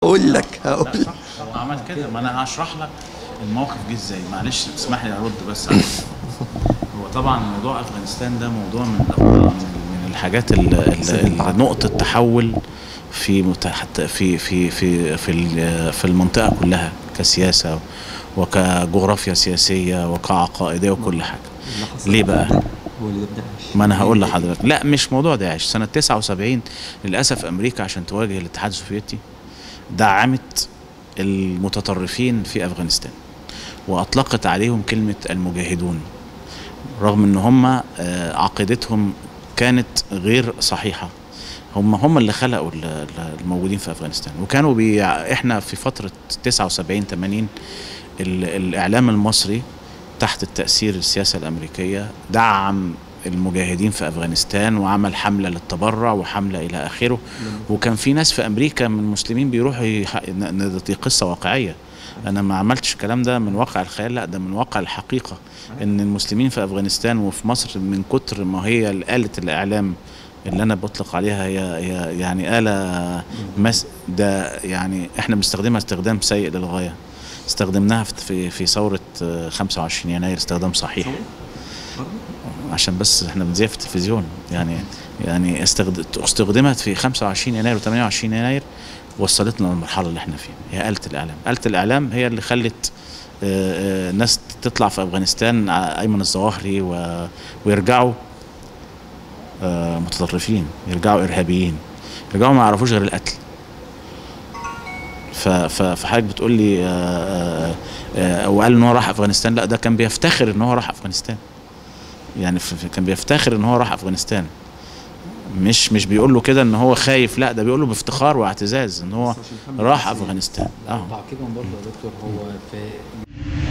هقول لك هقول لا صح هو عمل كده ما انا هشرح لك الموقف جه ازاي معلش تسمح لي ارد بس على هو طبعا موضوع افغانستان ده موضوع من من الحاجات ال- ال- ال- نقطه تحول في مت- حتى في في في في ال- في المنطقه كلها كسياسه وكجغرافيا سياسيه وكعقائديه وكل حاجه اللي حصل ليه بقى؟ هو اللي ده داعش ما انا هقول لحضرتك لا مش موضوع داعش سنه 79 للاسف امريكا عشان تواجه الاتحاد السوفيتي دعمت المتطرفين في افغانستان واطلقت عليهم كلمه المجاهدون رغم ان هم آه، عقيدتهم كانت غير صحيحه هم هم اللي خلقوا ال- ال- الموجودين في افغانستان وكانوا بي احنا في فتره 79 80 ال- الاعلام المصري تحت التاثير السياسه الامريكيه دعم المجاهدين في افغانستان وعمل حمله للتبرع وحمله الى اخره وكان في ناس في امريكا من المسلمين بيروحوا يح... ن- ن- دي قصه واقعيه انا ما عملتش الكلام ده من واقع الخيال لا ده من واقع الحقيقه ان المسلمين في افغانستان وفي مصر من كتر ما هي آلة الاعلام اللي انا بطلق عليها هي, هي يعني آلة مس ده يعني احنا بنستخدمها استخدام سيء للغايه استخدمناها في في, في ثوره آه، 25 يناير استخدام صحيح عشان بس احنا بنذيع في التلفزيون يعني يعني استخد- استخدمت في 25 يناير و28 يناير وصلتنا للمرحله اللي احنا فيها هي آلة الاعلام آلة الاعلام هي اللي خلت آه، آه، ناس تطلع في افغانستان ع- ايمن الظواهري و- ويرجعوا آه، متطرفين يرجعوا ارهابيين يرجعوا ما يعرفوش غير القتل ف- ف- فحضرتك بتقول لي آه، آه، آه، وقال ان هو راح افغانستان لا ده كان بيفتخر ان هو راح افغانستان يعني ف- ف- كان بيفتخر ان هو راح افغانستان مش مش بيقول له كده ان هو خايف لا ده بيقول له بافتخار واعتزاز ان هو بس عشان نكمل راح بس افغانستان اه تعقيبا برضه يا دكتور هو في